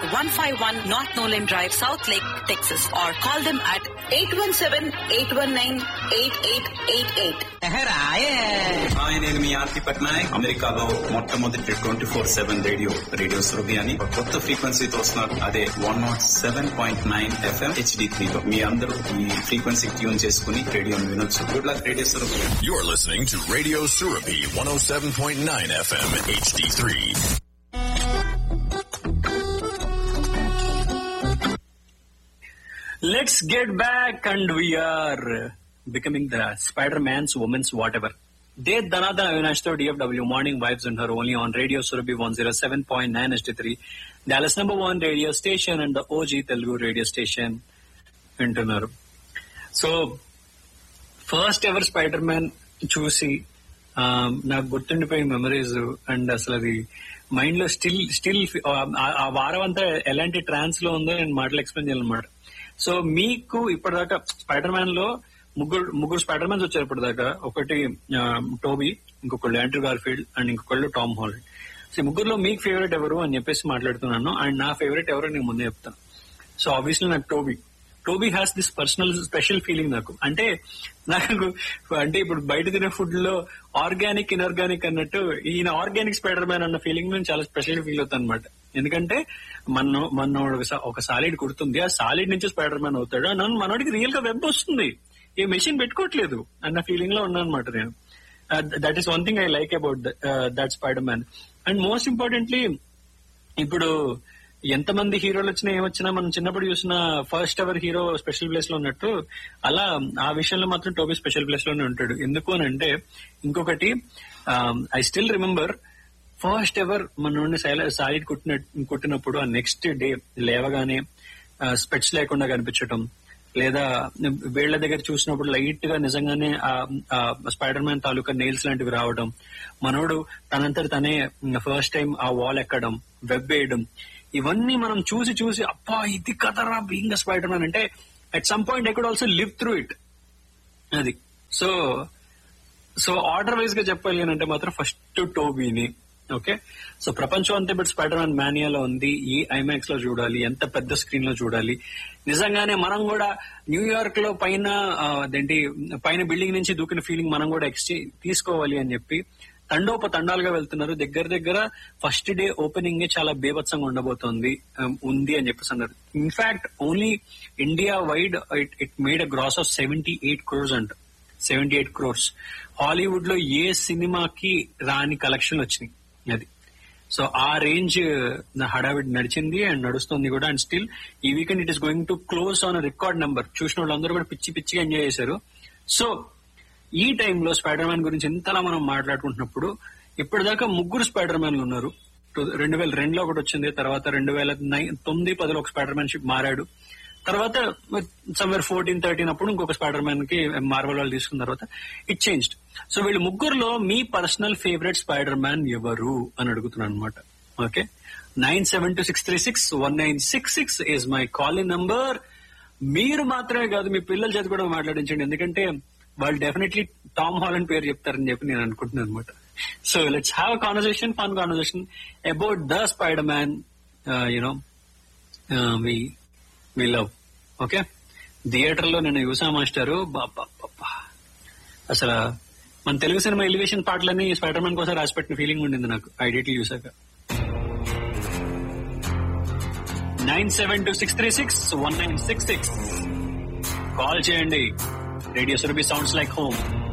One five one north Nolen drive Southlake Texas or call them at eight one seven eight one nine eight eight eight eight hi నేను మీ ఆర్తి పట్నాయక్ అమెరికాలో మొట్టమొదటి twenty four seven radio radio Surabhi అని ఒక కొత్త ఫ్రీక్వెన్సీతో వస్తున్నారు అదే one naught seven point nine FM HD త్రీలో మీ అందరూ ఈ ఫ్రీక్వెన్సీ ట్యూన్ చేసుకుని రేడియోని వినొచ్చు good luck radio Surabhi You're listening to Radio Surabi 107.9 FM HD3. Let's get back and we are becoming the Spider-Man's woman's whatever. Dev Dhanadhan Avinash to DFW Morning Vibes on her only on Radio Surabhi 107.9 HD3. Dallas number one radio station and the OG Telugu radio station. వింటున్నారు so first ever Spider Man చూసి ఆ, నాకు గుర్తుండిపోయిన memories and అసలు అది mind లో still still ఆ వారం అంతా ఎలాంటి ట్రాన్స్ లో ఉందో నేను మాటలు ఎక్స్ప్లెయిన్ చేయాలన్నమాట సో మీకు ఇప్పటిదాకా స్పైడర్ మ్యాన్ లో ముగ్గురు ముగ్గురు స్పైడర్ మ్యాన్స్ వచ్చారు ఇప్పటిదాకా ఒకటి ఆ, టోబీ ఇంకొకళ్ళు యాండ్రూ గార్ఫీల్డ్ అండ్ ఇంకొకళ్ళు టామ్ హాలండ్ సో ఈ ముగ్గురులో మీకు ఫేవరెట్ ఎవరు అని చెప్పేసి మాట్లాడుతున్నాను అండ్ నా ఫేవరెట్ ఎవరో నేను ముందే చెప్తాను సో ఆబ్వియస్లీ నాకు Tobey Tobey has this personal special feeling నాకు అంటే నాకు అంటే ఇప్పుడు బయట తినే ఫుడ్ లో ఆర్గానిక్ ఇన్ఆర్గానిక్ అన్నట్టు ఈయన ఆర్గానిక్ స్పైడర్ మ్యాన్ అన్న ఫీలింగ్ నేను చాలా స్పెషల్ ఫీల్ అవుతాను అనమాట ఎందుకంటే మన మన ఒక సాలిడ్ కుడుతుంది ఆ సాలిడ్ నుంచి స్పైడర్ మ్యాన్ అవుతాడు నన్ను మనోడికి రియల్ గా వెబ్ వస్తుంది ఏ మెషిన్ పెట్టుకోవట్లేదు అన్న ఫీలింగ్ లో ఉన్నాను అనమాట నేను that is one thing I like about that Spider Man and most importantly ఇప్పుడు ఎంతమంది హీరోలు వచ్చినా ఏమొచ్చినా మనం చిన్నప్పుడు చూసిన first ever hero special place లో ఉన్నట్టు అలా ఆ విషయంలో మాత్రం టోబీ స్పెషల్ ప్లేస్ లోనే ఉంటాడు ఎందుకు అని అంటే ఇంకొకటి I still remember first ever మన నుండి సాలిడ్ కుట్టిన కుట్టినప్పుడు ఆ నెక్స్ట్ డే లేవగానే స్పెట్స్ లేకుండా కనిపించటం లేదా వేళ్ల దగ్గర చూసినప్పుడు లైట్ గా నిజంగానే ఆ స్పైడర్ మ్యాన్ తాలూకా నెయిల్స్ లాంటివి రావడం మనోడు తనంతట తనే ఫస్ట్ టైం ఆ వాల్ ఎక్కడం వెబ్ వేయడం ఇవన్నీ మనం చూసి చూసి అబ్బా ఇది కదరా బీయింగ్ స్పైడర్ మ్యాన్ అంటే at some point I could also live through it అది సో సో ఆర్డర్ వైజ్ గా చెప్పాలి అని అంటే మాత్రం ఫస్ట్ టోబీని ఓకే సో ప్రపంచం అంతా ఇప్పుడు స్పైడర్ మ్యాన్ మానియాలో ఉంది ఈ ఐమాక్స్ లో చూడాలి ఎంత పెద్ద స్క్రీన్ లో చూడాలి నిజంగానే మనం కూడా న్యూయార్క్ లో పైన ఆ, అదేంటి పైన బిల్డింగ్ నుంచి దూకిన ఫీలింగ్ మనం కూడా ఎక్స్చేంజ్ తీసుకోవాలి అని చెప్పి తండోప తండాలుగా వెళ్తున్నారు దగ్గర దగ్గర ఫస్ట్ డే ఓపెనింగ్ చాలా బేభత్సంగా ఉండబోతోంది ఆ, ఉంది అని చెప్పేసి అన్నారు in fact only India wide it it made a gross of seventy eight crores అంట సెవెంటీ ఎయిట్ క్రోర్స్ హాలీవుడ్ లో ఏ సినిమాకి రాని కలెక్షన్ వచ్చినాయి అది సో ఆ రేంజ్ హడావిడి నడిచింది అండ్ నడుస్తుంది కూడా అండ్ స్టిల్ ఈ weekend it is going to close on record number చూసిన వాళ్ళందరూ కూడా పిచ్చి పిచ్చిగా ఎంజాయ్ చేశారు సో ఈ టైంలో స్పైడర్ మ్యాన్ గురించి ఎంతలా మనం మాట్లాడుకుంటున్నప్పుడు ఇప్పటిదాకా ముగ్గురు స్పైడర్ మ్యాన్లు ఉన్నారు రెండు వేల రెండులో ఒకటి వచ్చింది తర్వాత రెండు వేల నైన్ తొమ్మిది పదిలో ఒక స్పైడర్ మ్యాన్ షిప్ మారాడు తర్వాత సమ్వేర్ ఫోర్టీన్ థర్టీన్ అప్పుడు ఇంకొక స్పైడర్ మ్యాన్ కి మార్వల్ వాళ్ళు తీసుకున్న తర్వాత ఇట్ చేంజ్డ్ సో వీళ్ళు ముగ్గురులో మీ పర్సనల్ ఫేవరెట్ స్పైడర్ మ్యాన్ ఎవరు అని అడుగుతున్నాను అనమాట okay nine seven two six three six one nine six six is my calling number మీరు మాత్రమే కాదు మీ పిల్లల చేత కూడా మాట్లాడించండి ఎందుకంటే వాళ్ళు డెఫినెట్లీ టామ్ హాలండ్ పేరు చెప్తారని చెప్పి నేను అనుకుంటున్నాను అనమాట so let's have conversation fun conversation about the Spider Man you know we we love okay theatre లో నేను యూసా మాస్టారు బాబా బాబా అసలు మన తెలుగు సినిమా ఎలివేషన్ పాటలన్నీ స్పైడర్ మ్యాన్ కోసం రాసిపెట్టిన ఫీలింగ్ ఉండింది నాకు ఐడియటీ చూసాక nine seven two six three six one nine six six call చేయండి radio Surabhi sounds like home